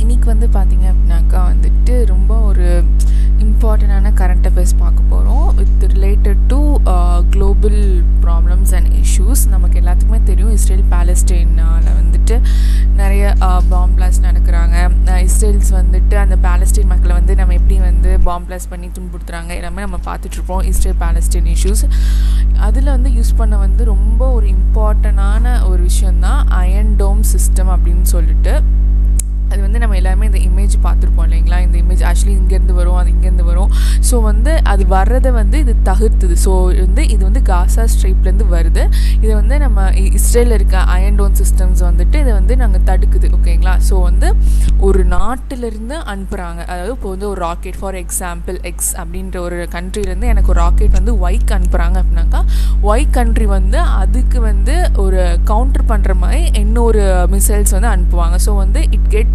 இன்னைக்கு வந்து பார்த்தீங்க அப்படின்னாக்கா வந்துட்டு ரொம்ப ஒரு இம்பார்ட்டண்டான கரண்ட் அஃபேர்ஸ் பார்க்க போகிறோம் with related to global problems and issues நமக்கு எல்லாத்துக்குமே தெரியும் இஸ்ரேல் பேலஸ்டைனால் வந்துட்டு நிறைய பாம் பிளாஸ்ட் நடக்கிறாங்க இஸ்ரேல்ஸ் வந்துட்டு அந்த பேலஸ்டைன் மக்களை வந்து நம்ம எப்படி வந்து பாம் பிளாஸ்ட் பண்ணி துன்புறுத்துறாங்க எல்லாமே நம்ம பார்த்துட்ருப்போம் இஸ்ரேல் பேலஸ்டைன் இஷ்யூஸ் அதில் வந்து யூஸ் பண்ண வந்து ரொம்ப ஒரு இம்பார்ட்டண்டான ஒரு விஷயந்தான் அயன் டோம் சிஸ்டம் அப்படின்னு சொல்லிட்டு அது வந்து நம்ம எல்லாருமே இந்த இமேஜ் பார்த்துருப்போம் இல்லைங்களா இந்த இமேஜ் ஆக்சுவலி இங்கேருந்து வரும் அது இங்கேருந்து வரும் ஸோ வந்து அது வர்றதை வந்து இது தவிர்த்துது ஸோ வந்து இது வந்து காசா ஸ்ட்ரைப்லேருந்து வருது இதை வந்து நம்ம இஸ்ரேலில் இருக்க அயன்டோன் சிஸ்டம்ஸ் வந்துட்டு இதை வந்து நாங்கள் தடுக்குது ஓகேங்களா ஸோ வந்து ஒரு நாட்டிலேருந்து அனுப்புகிறாங்க அதாவது இப்போ வந்து ஒரு ராக்கெட் ஃபார் எக்ஸாம்பிள் எக்ஸ் அப்படின்ற ஒரு கண்ட்ரிலேருந்து எனக்கு ஒரு ராக்கெட் வந்து ஒய்க்கு அனுப்புகிறாங்க அப்படின்னாக்கா ஒய் கண்ட்ரி வந்து அதுக்கு வந்து ஒரு கவுண்டர் பண்ணுற மாதிரி இன்னொரு மிசைல்ஸ் வந்து அனுப்புவாங்க ஸோ வந்து இட் கெட்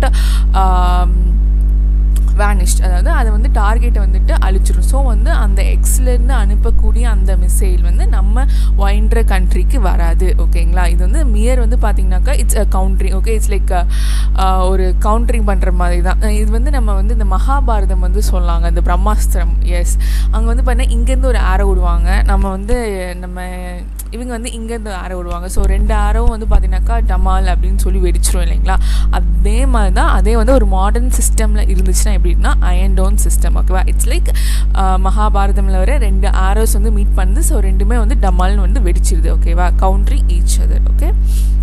வேனிஷ்ட் அதாவது அதை வந்து டார்கெட்டை வந்துட்டு அழிச்சிடும் ஸோ வந்து அந்த எக்ஸ்லேருந்து அனுப்பக்கூடிய அந்த மிசைல் வந்து நம்ம ஒயின்ற கண்ட்ரிக்கு வராது ஓகேங்களா இது வந்து மியர் வந்து பார்த்திங்கனாக்கா it's a countering okay it's like ஒரு கவுண்ட்ரிங் பண்ணுற மாதிரி தான் இது வந்து நம்ம வந்து இந்த மகாபாரதம் வந்து சொல்லாங்க இந்த பிரம்மாஸ்திரம் எஸ் அங்கே வந்து பார்த்தீங்கன்னா இங்கேருந்து ஒரு ஆரோ விடுவாங்க நம்ம வந்து நம்ம இவங்க வந்து இங்கேருந்து ஆரோ விடுவாங்க ஸோ ரெண்டு ஆரோவும் வந்து பார்த்தீங்கன்னாக்கா டமால் அப்படின்னு சொல்லி வெடிச்சிரும் இல்லைங்களா அதே மாதிரி தான் அதே வந்து ஒரு மாடர்ன் சிஸ்டமில் இருந்துச்சுன்னா எப்படின்னா அயன் டோன் சிஸ்டம் ஓகேவா இட்ஸ் லைக் மகாபாரதமில் வர ரெண்டு ஆரோஸ் வந்து மீட் பண்ணுது ஸோ ரெண்டுமே வந்து டமால்னு வந்து வெடிச்சிருது ஓகேவா counter each other okay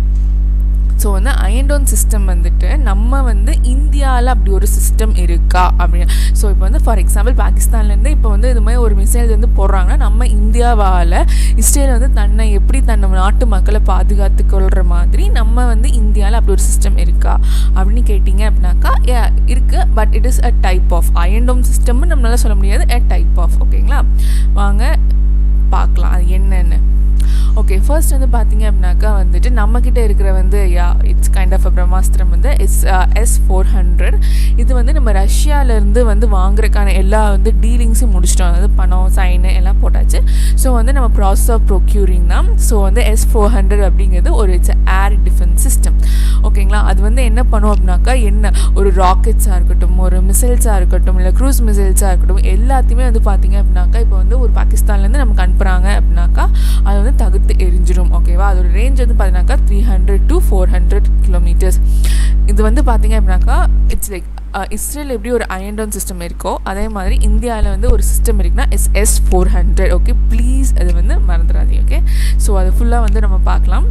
so வந்து அயன்டோன் சிஸ்டம் வந்துட்டு நம்ம வந்து இந்தியாவில் அப்படி ஒரு சிஸ்டம் இருக்கா அப்படின்னு ஸோ இப்போ வந்து ஃபார் எக்ஸாம்பிள் பாகிஸ்தான்லேருந்து இப்போ வந்து இது மாதிரி ஒரு மிசைல் வந்து போடுறாங்கன்னா நம்ம இந்தியாவால் இஸ்ரேல் வந்து தன்னை எப்படி தன்னை நாட்டு மக்களை பாதுகாத்து கொள்கிற மாதிரி நம்ம வந்து இந்தியாவில் அப்படி ஒரு சிஸ்டம் இருக்கா அப்படின்னு கேட்டிங்க அப்படின்னாக்கா இருக்குது but it is a type of Iron Dome சிஸ்டம்னு நம்மளால சொல்ல முடியாது அ டைப் ஆஃப் ஓகேங்களா வாங்க பார்க்கலாம் அது என்னென்னு ஓகே ஃபர்ஸ்ட் வந்து பார்த்தீங்க அப்படின்னாக்கா வந்துட்டு நம்மக்கிட்ட இருக்கிற வந்து yeah it's kind of a பிரம்மாஸ்திரம் வந்து இட்ஸ் எஸ் ஃபோர் ஹண்ட்ரட் இது வந்து நம்ம ரஷ்யாவிலேருந்து வந்து வாங்குறதுக்கான எல்லா வந்து டீலிங்ஸும் முடிச்சிட்டோம் அதாவது பணம் சைனு எல்லாம் போட்டாச்சு ஸோ வந்து நம்ம ப்ராசஸ் ஆஃப் ப்ரொக்யூரிங் தான் ஸோ வந்து எஸ் ஃபோர் ஹண்ட்ரட் அப்படிங்கிறது ஒரு இட்ஸ் ஏர் டிஃபென்ஸ் சிஸ்டம் ஓகேங்களா அது வந்து என்ன பண்ணும் அப்படின்னாக்கா என்ன ஒரு ராக்கெட்ஸாக இருக்கட்டும் ஒரு மிசைல்ஸாக இருக்கட்டும் இல்லை க்ரூஸ் மிசைல்ஸாக இருக்கட்டும் எல்லாத்தையுமே வந்து பார்த்தீங்க அப்படின்னாக்கா இப்போ வந்து ஒரு பாகிஸ்தான்லேருந்து நமக்கு அனுப்புகிறாங்க அப்படின்னாக்கா அதை வந்து தகுத்து எரிஞ்சிடும் ஓகேவா அதோட ரேஞ்ச் வந்து பார்த்தீங்கன்னாக்கா three hundred to four hundred kilometres இது வந்து பார்த்தீங்க அப்படின்னாக்கா இட்ஸ் லைக் இஸ்ரேல் எப்படி ஒரு அயன்டோன் சிஸ்டம் இருக்கோ அதே மாதிரி இந்தியாவில் வந்து ஒரு சிஸ்டம் இருக்குன்னா S S four hundred okay please அது வந்து மறந்துடாதீங்க ஓகே ஸோ அது ஃபுல்லாக வந்து நம்ம பார்க்கலாம்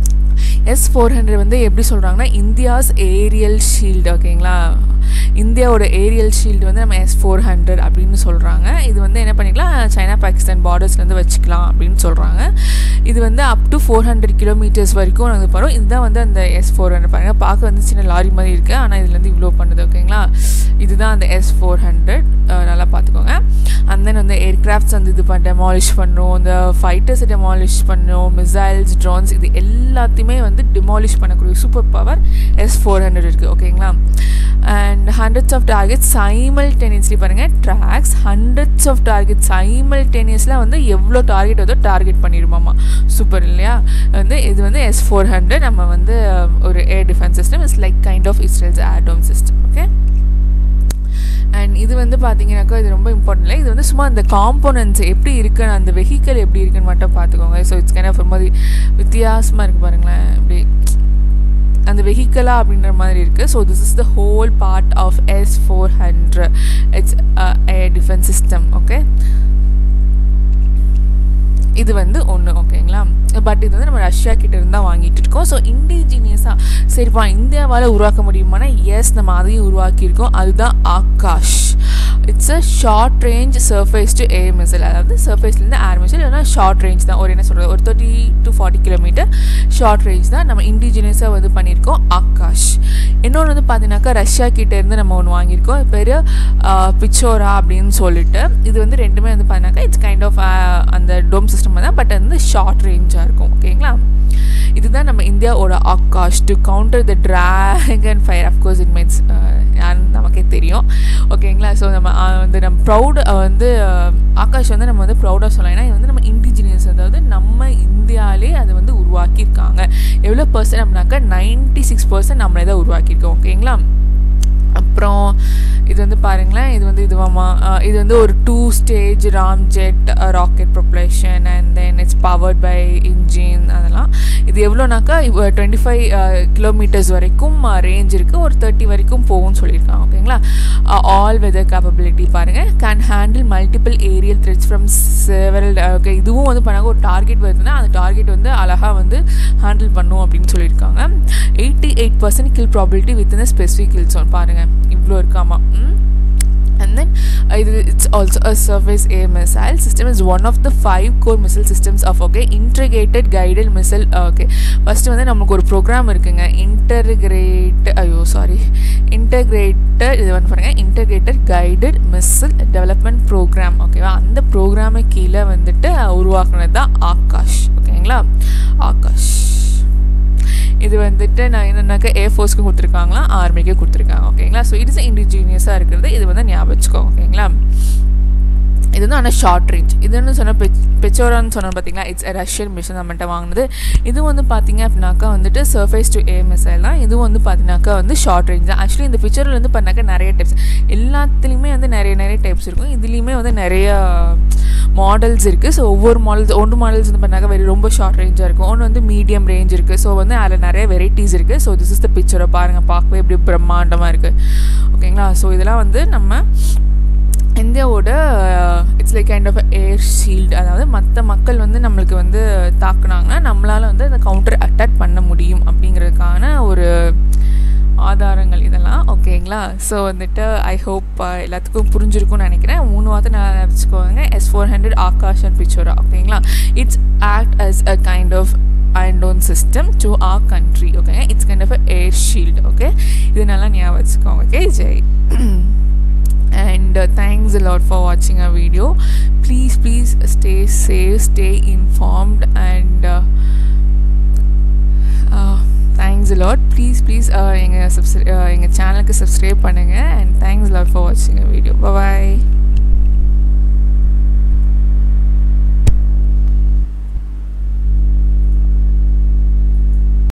எஸ் ஃபோர் ஹண்ட்ரட் வந்து எப்படி சொல்கிறாங்கன்னா இந்தியாஸ் ஏரியல் ஷீல்டு ஓகேங்களா இந்தியாவோட ஏரியல் ஷீல்டு வந்து நம்ம எஸ் ஃபோர் ஹண்ட்ரட் அப்படின்னு சொல்கிறாங்க இது வந்து என்ன பண்ணிக்கலாம் சைனா பாகிஸ்தான் பார்டர்ஸ்லேருந்து வச்சுக்கலாம் அப்படின்னு சொல்கிறாங்க இது வந்து up to four hundred kilometres வரைக்கும் நாங்கள் போகிறோம் இதுதான் வந்து அந்த எஸ் ஃபோர் ஹண்ட்ரட் பாருங்கள் பார்க்க வந்து சின்ன லாரி மாதிரி இருக்குது ஆனால் இதுலேருந்து இவ்வளோ பண்ணுது ஓகேங்களா இதுதான் அந்த எஸ் ஃபோர் ஹண்ட்ரட் நல்லா பார்த்துக்கோங்க அண்ட் தென் வந்து ஏர்க்ராஃப்ட்ஸ் வந்து இது பண்ண டெமாலிஷ் பண்ணுறோம் இந்த ஃபைட்டர்ஸை டெமாலிஷ் பண்ணுறோம் மிசைல்ஸ் ட்ரோன்ஸ் இது எல்லாத்தையுமே வந்து டிமாலிஷ் பண்ணக்கூடிய super power S four hundred இருக்குது ஓகேங்களா and hundreds of target simultaneously பாருங்கள் ட்ராக்ஸ் ஹண்ட்ரட்ஸ் ஆஃப் டார்கெட் சைமல்டேனியஸில் வந்து எவ்வளோ டார்கெட் வருதோ டார்கெட் பண்ணிடுமாமா சூப்பர் இல்லையா வந்து இது வந்து எஸ் ஃபோர் ஹண்ட்ரட் நம்ம வந்து ஒரு air defence system it's like kind of Israel's air dome system okay and இது வந்து பார்த்தீங்கன்னாக்கா இது ரொம்ப இம்பார்ட்டன்ட் இல்லை இது வந்து சும்மா அந்த காம்போனன்ட்ஸ் எப்படி இருக்குன்னு அந்த வெஹிக்கல் எப்படி இருக்குன்னு மட்டும் பார்த்துக்கோங்க ஸோ இட்ஸ் கைண்ட் ஆஃப் ரொம்ப வித்தியாசமாக இருக்குது பாருங்களேன் இப்படி அந்த வெஹிக்கலாக அப்படின்ற மாதிரி இருக்குது so this is the whole part of S four hundred it's air defence system okay இது வந்து ஒன்று ஓகேங்களா பட் இது வந்து நம்ம ரஷ்யா கிட்ட இருந்து தான் வாங்கிட்டு இருக்கோம் ஸோ இண்டிஜினியஸாக சரிப்பா இந்தியாவால் உருவாக்க முடியுமானா எஸ் நம்ம அதையும் உருவாக்கியிருக்கோம் அதுதான் Akash it's a short range surface to air missile அதாவது சர்ஃபேஸ்லேருந்து ஏர் மிசைல் இல்லைனா ஷார்ட் ரேஞ்ச் தான் ஒரு என்ன சொல்கிறது ஒரு thirty to forty kilometre short range தான் நம்ம இண்டிஜினியஸாக வந்து பண்ணியிருக்கோம் ஆகாஷ் இன்னொன்று வந்து பார்த்தீங்கன்னாக்கா ரஷ்யா கிட்டேருந்து நம்ம ஒன்று வாங்கியிருக்கோம் பேர் பிச்சோரா அப்படின்னு சொல்லிட்டு இது வந்து ரெண்டுமே வந்து பார்த்தீங்கன்னாக்கா இட்ஸ் கைண்ட் ஆஃப் அந்த டோம் சிஸ்டம் தான் பட் வந்து ஷார்ட் ரேஞ்சாக இருக்கும் ஓகேங்களா இதுதான் நம்ம இந்தியாவோட Akash to counter the dragon fire of course it means யாருன்னு நமக்கே தெரியும் ஓகேங்களா ஸோ நம்ம வந்து நம்ம ப்ரௌட் வந்து ஆகாஷ் வந்து நம்ம வந்து ப்ரௌடாக சொல்லலாம் ஏன்னா இது வந்து நம்ம இண்டிஜினியஸ் அதாவது நம்ம இந்தியாவிலே அதை வந்து உருவாக்கியிருக்காங்க எவ்வளோ பர்சன்ட் அப்படின்னாக்கா நைன்டி சிக்ஸ் பர்சன்ட் நம்மளே தான் உருவாக்கியிருக்கோம் ஓகேங்களா அப்புறம் இது வந்து பாருங்களேன் இது வந்து இதுவாமா அஹ் இது வந்து ஒரு two stage ram jet rocket propulsion and then it's powered by engine அதெல்லாம் இது எவ்வளோனாக்கா டுவெண்ட்டி ஃபைவ் கிலோமீட்டர்ஸ் வரைக்கும் ரேஞ்ச் இருக்குது ஒரு தேர்ட்டி வரைக்கும் போகும்னு சொல்லியிருக்காங்க ஓகேங்களா ஆல் வெதர் கேப்பபிலிட்டி பாருங்கள் can handle multiple aerial threats from several okay இதுவும் வந்து பண்ணாங்க ஒரு டார்கெட் வருதுன்னா அந்த டார்கெட் வந்து அழகாக வந்து ஹேண்டில் பண்ணும் அப்படின்னு சொல்லியிருக்காங்க eighty eight percent kill probability within specific kill zone பாருங்கள் இவ்வளோ இருக்காமா ம் and then uh, it- it's also a surface air missile system is one of the five core missile systems of okay integrated guided missile uh, okay first வந்து நமக்கு ஒரு program இருக்குங்க integrate ஐயோ sorry integrated இது வந்து பாருங்கள் integrated guided missile development programme ஓகேவா அந்த ப்ரோக்ராமு கீழே வந்துட்டு உருவாக்குனது தான் ஆகாஷ் ஓகேங்களா ஆகாஷ் இது வந்துட்டு நான் என்னன்னாக்கா ஏர் ஃபோர்ஸ்க்கு கொடுத்துருக்காங்களா ஆர்மிக்கு கொடுத்துருக்காங்க ஓகேங்களா ஸோ இட்ஸ் இண்டிஜினியஸாக இருக்கிறது இது வந்து ஞாபகம் வச்சுக்கோங்க ஓகேங்களா இது வந்து ஆனால் ஷார்ட் ரேஞ்ச் இதுன்னு சொன்ன பெச் பெச்சோரான்னு சொன்னோம் பார்த்தீங்களா இட்ஸ் ரஷ்யன் மிஷின் நம்மகிட்ட வாங்கினது இது வந்து பார்த்தீங்க அப்படின்னாக்கா வந்துட்டு சர்ஃபேஸ் டு ஏர் மிசைல் தான் இதுவும் வந்து பார்த்தீங்கன்னாக்கா வந்து ஷார்ட் ரேஞ்ச் தான் ஆக்சுவலி இந்த பிக்சரில் வந்து பண்ணாக்கா நிறைய டைப்ஸ் எல்லாத்துலேயுமே வந்து நிறைய நிறைய டைப்ஸ் இருக்கும் இதுலேயுமே வந்து நிறைய மாடல்ஸ் இருக்குது ஸோ ஒவ்வொரு மாடல்ஸ் ஒன்று மாடல்ஸ் வந்து பண்ணாக்க வெரி ரொம்ப ஷார்ட் ரேஞ்சாக இருக்கும் ஒன்று வந்து மீடியம் ரேஞ்ச் இருக்குது ஸோ வந்து அதில் நிறைய வெரைட்டிஸ் இருக்குது ஸோ திஸ் இஸ் த பிக்சரை பாருங்கள் பார்க்கவே எப்படி பிரம்மாண்டமாக இருக்குது ஓகேங்களா ஸோ இதெல்லாம் வந்து நம்ம இந்தியாவோட it's like kind of air shield அதாவது மற்ற மக்கள் வந்து நம்மளுக்கு வந்து தாக்குனாங்கன்னா நம்மளால் வந்து அந்த கவுண்டர் அட்டாக் பண்ண முடியும் அப்படிங்கிறதுக்கான ஒரு ஆதாரங்கள் இதெல்லாம் ஓகேங்களா ஸோ வந்துட்டு ஐ ஹோப் எல்லாத்துக்கும் புரிஞ்சிருக்கும்னு நினைக்கிறேன் மூணு வார்த்தை நான் வச்சுக்கோங்க S four hundred Akash and பிக்சரா ஓகேங்களா it's act as a kind of undone system to our country okay it's kind of air shield okay இது நல்லா ஞாபகம் வச்சுக்கோங்க okay Jai and uh, thanks a lot for watching our video please please stay safe stay informed and uh, uh, thanks a lot please please uh, எங்கள் சப்ஸ்கிரை எங்கள் சேனலுக்கு subscribe பண்ணுங்கள் and thanks a lot for watching our video bye bye